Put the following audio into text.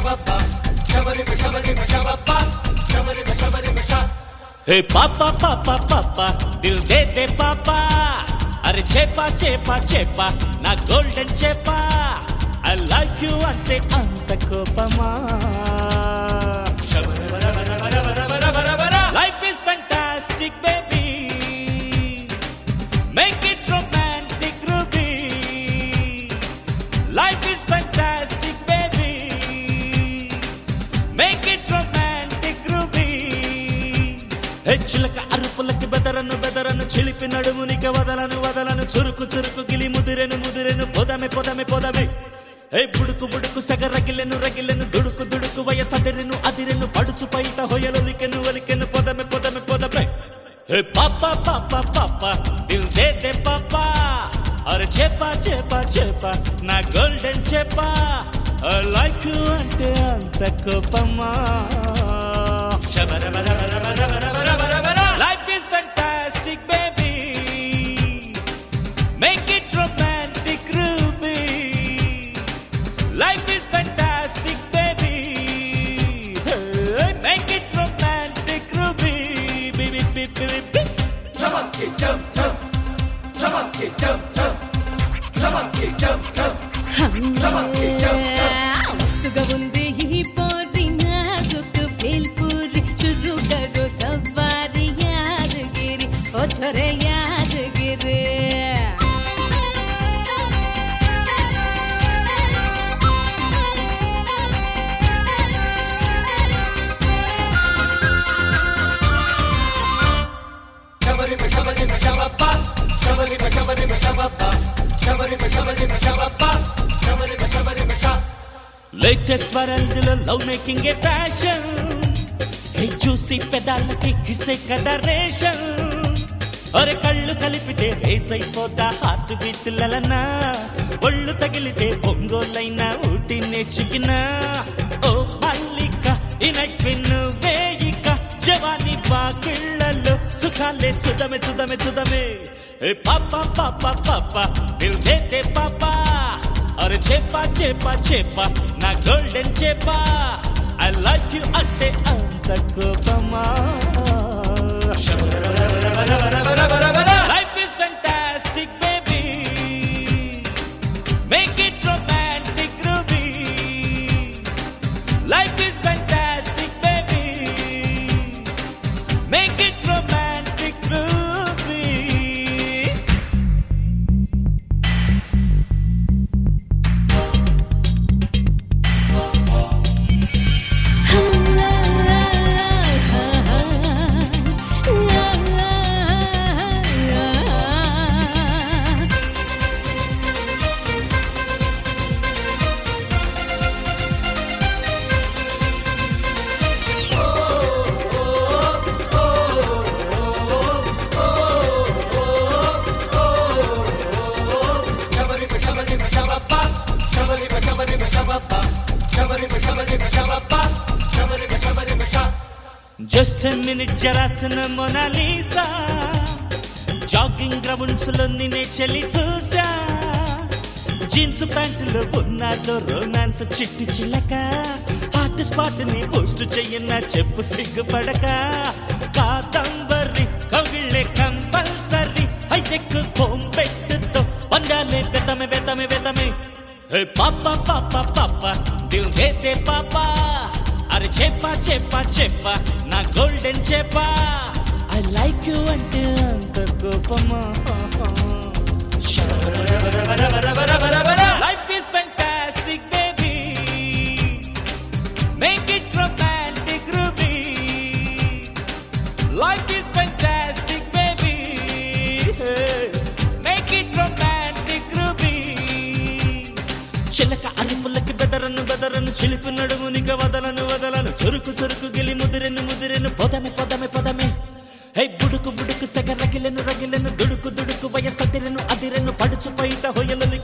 హే పాపా పాపా పాపా దిల్ దే దే పాపా అరే చేపా చేపా చేపా నా గోల్డెన్ చేపా ఐ లైక్ యు అంటే అంత కోపమా life is fantastic baby make it romantic Ruby life is fantastic baby make it romantic Ruby హెచ్చులక అరుపులకి బెదరను బెదరను చిలిపి నడుమునిక వదలను వదలను చురుకు చురుకు గిలి ముదిరెను ముదిరెను పొదమె పొదమె పొదమె హే బుడుకు బుడుకు సగ రగిలెను రగిలెను దుడుకు దుడుకు వయసదిరెను అదిరెను పడుచు పైట హొయలు లికెను ఒలికెను పొదమె పొదమె పొదమె హే పాప పాప పాప దిల్ దే దే పాప అరే చేప చేప చేప నా గోల్డెన్ చేప లైక్ అంటే అంత కోపమా Life is fantastic, baby. Make it romantic, Ruby. Life is fantastic, baby. Hey, make it romantic, Ruby. Baby, baby, baby, baby. మస్తుగా ఉంది ఈ పోరి నాజుకు పేల్పూరి చురుకరు సవ్వారి యాదగిరి ఓ చొరే యాదగిరి లేటెస్ట్ వరల్డ్ లో love making a fashion hey చూసి పెదాలకి కిసే కదా రేషన్ ఒరే కళ్ళు కలిపితే రేజ్ అయిపోతా హార్ట్ బీట్లలనా ఒళ్ళు తగిలితే ఒంగోలైనా ఊటి నేర్చుకిన ఓ మల్లిక ఇనట్విన్ను వేయిక జవాని బాకిళ్ళలో సుఖాలే చుదమే చుదమే చుదమే ఏ పాప పాప పాప దిల్ దే దే పాపా అరే చేప చేప చేప నా గోల్డెన్ చేప ఐ లైక్ యు అంటే అంత కోపమా life is fantastic baby make it romantic Ruby life is fantastic baby make it romantic Ruby just minute జరాసిన మొనాలీసా జాగింగ్ గ్రౌండ్స్ లో నిన్నే చెల్లి చూసా జీన్స్ ప్యాంటులో ఉన్నాదో రొమాన్స్ చిట్టి చిల్లక హాట్ స్పాట్ ని పోస్ట్ చెయ్యన్న చెప్పు సిగ్గుపడక కాదంబరి కవిళ్ళే కంపల్సరీ హైటెక్ హోమ్ పెట్టుతో పండాలే వెతమే వెతమే వెతమే హే పాప పాప పాప దిల్ దే దే పాప అరే చెప్ప చెప్ప చెప్ప నా గోల్డెన్ చెప్ప ఐ లైక్ యు అంటే అంత కోపమా life is fantastic baby make it romantic Ruby life is fantastic baby make it romantic Ruby చిలక అరుపులకి బెదరను బెదరను చిలిపి నడుమునిక వదలను వదలను చురుకు చురుకు గిలి ముదిరెను ముదిరెను పొదమె పొదమె పొదమె హే బుడుకు బుడుకు సెగ రగిలెను రగిలెను దుడుకు దుడుకు వయసదిరెను అదిరెను పడుచు పైట హొయలు